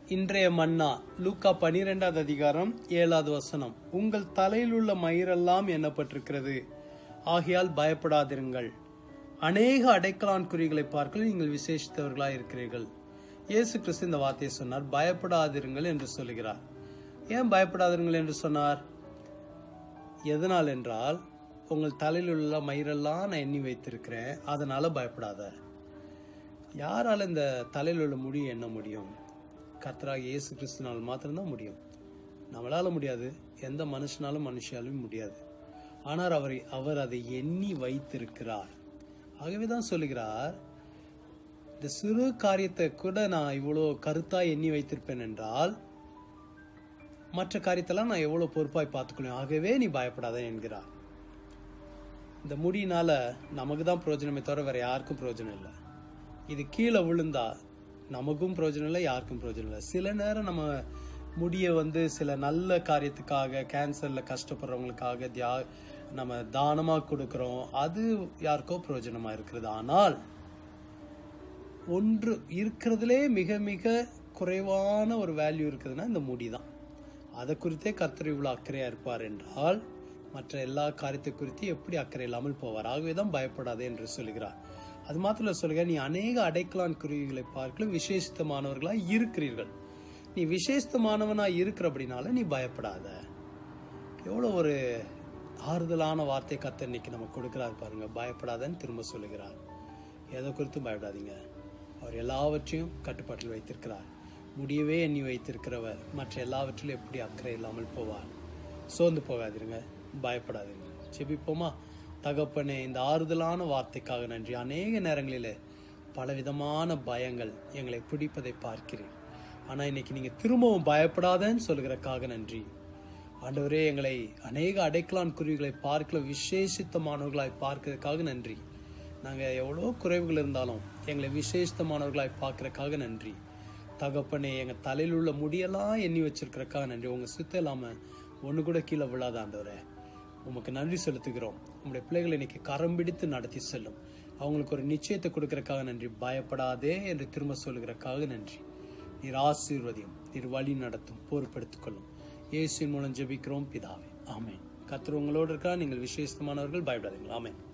இன்றைய மன்னா லூக்கா பனிரெண்டாவது அதிகாரம் ஏழாவது வசனம் உங்கள் தலையில் உள்ள மயிரெல்லாம் எண்ணப்பட்டிருக்கிறது ஆகையால் பயப்படாதிருங்கள் அநேக அடைக்கலான் குறிகளை பார்க்க நீங்கள் விசேஷித்தவர்களாய் இருக்கிறீர்கள் இயேசு கிறிஸ்து இந்த வார்த்தையை சொன்னார் பயப்படாதிருங்கள் என்று சொல்லுகிறார் ஏன் பயப்படாதிருங்கள் என்று சொன்னார் எதனால் என்றால் உங்கள் தலையில் உள்ள மயிரெல்லாம் நான் எண்ணி வைத்திருக்கிறேன் அதனால பயப்படாத யாரால இந்த தலையில் உள்ள முடியை எண்ண முடியும் கர்த்தராக இயேசு கிறிஸ்துனால் மாத்திரம்தான் முடியும் நம்மளால முடியாது எந்த மனுஷனாலும் மனுஷியாலும் முடியாது ஆனால் அவர் அவர் அதை எண்ணி வைத்திருக்கிறார் ஆகவே தான் சொல்லுகிறார் இந்த சிறு காரியத்தை கூட நான் இவ்வளோ கருத்தா எண்ணி வைத்திருப்பேன் என்றால் மற்ற காரியத்தெல்லாம் நான் எவ்வளோ பொறுப்பாய் பார்த்துக்கணும் ஆகவே நீ பயப்படாத என்கிறார் இந்த முடியினால நமக்கு தான் பிரயோஜனமே தவிர வேற யாருக்கும் பிரயோஜனம் இல்லை இது கீழே விழுந்தா நமக்கும் பிரயோஜனம் இல்லை யாருக்கும் பிரயோஜனம் இல்லை சில நேரம் நம்ம முடிய வந்து சில நல்ல காரியத்துக்காக கேன்சர்ல கஷ்டப்படுறவங்களுக்காக தியா நம்ம தானமா கொடுக்கிறோம் அது யாருக்கோ பிரயோஜனமா இருக்கிறது ஆனால் ஒன்று இருக்கிறதுலே மிக மிக குறைவான ஒரு வேல்யூ இருக்குதுன்னா இந்த முடி தான் அதை குறித்தே கர்த்தர் இவ்வளோ அக்கறையா இருப்பார் என்றால் மற்ற எல்லா காரியத்தை குறித்து எப்படி அக்கறை இல்லாமல் போவார் ஆகவே தான் பயப்படாதே என்று சொல்லுகிறார் அது மாத்திரம் சொல்லுங்க நீ அநேக அடைக்கலான் குருவிகளை பார்க்கல விசேஷித்தமானவர்களா இருக்கிறீர்கள் நீ விசேஷமானவனா இருக்கிற அப்படின்னால நீ பயப்படாத எவ்வளோ ஒரு ஆறுதலான வார்த்தை கத்த இன்னைக்கு நம்ம கொடுக்கிறார் பாருங்க பயப்படாதன்னு திரும்ப சொல்லுகிறார் எதை குறித்தும் பயப்படாதீங்க அவர் எல்லாவற்றையும் கட்டுப்பாட்டில் வைத்திருக்கிறார் முடியவே எண்ணி வைத்திருக்கிறவர் மற்ற எல்லாவற்றிலும் எப்படி அக்கறை இல்லாமல் போவார் சோர்ந்து போகாதீருங்க பயப்படாதீங்க செபிப்போமா தகப்பனே இந்த ஆறுதலான வார்த்தைக்காக நன்றி அநேக நேரங்களில் பலவிதமான பயங்கள் எங்களை பிடிப்பதை பார்க்கிறேன் ஆனா இன்னைக்கு நீங்க திரும்பவும் பயப்படாதன்னு சொல்லுகிறக்காக நன்றி ஆண்டவரே எங்களை அநேக அடைக்கலான் குருவிகளை பார்க்கல விசேஷித்தமானவர்களாய் பார்க்கறதுக்காக நன்றி நாங்க எவ்வளோ குறைவுகள் இருந்தாலும் எங்களை விசேஷித்தமானவர்களாய் பார்க்கறதுக்காக நன்றி தகப்பனே எங்க தலையில் உள்ள முடியெல்லாம் எண்ணி வச்சிருக்கிறக்காக நன்றி உங்க சுத்தம் இல்லாம ஒண்ணு கூட கீழே விழாத ஆண்டவரே உமக்கு நன்றி செலுத்துகிறோம் உங்களுடைய பிள்ளைகளை இன்னைக்கு கரம் பிடித்து நடத்தி செல்லும் அவங்களுக்கு ஒரு நிச்சயத்தை கொடுக்கறக்காக நன்றி பயப்படாதே என்று திரும்ப சொல்லுகிறக்காக நன்றி நீர் ஆசீர்வதியும் நீர் வழி நடத்தும் பொறுப்பெடுத்துக் கொள்ளும் இயேசுவின் மூலம் ஜெபிக்கிறோம் பிதாவே ஆமென் கர்த்தர் உங்களோடு இருக்கா நீங்கள் விசேஷமானவர்கள் பயப்படாதீங்க ஆமென்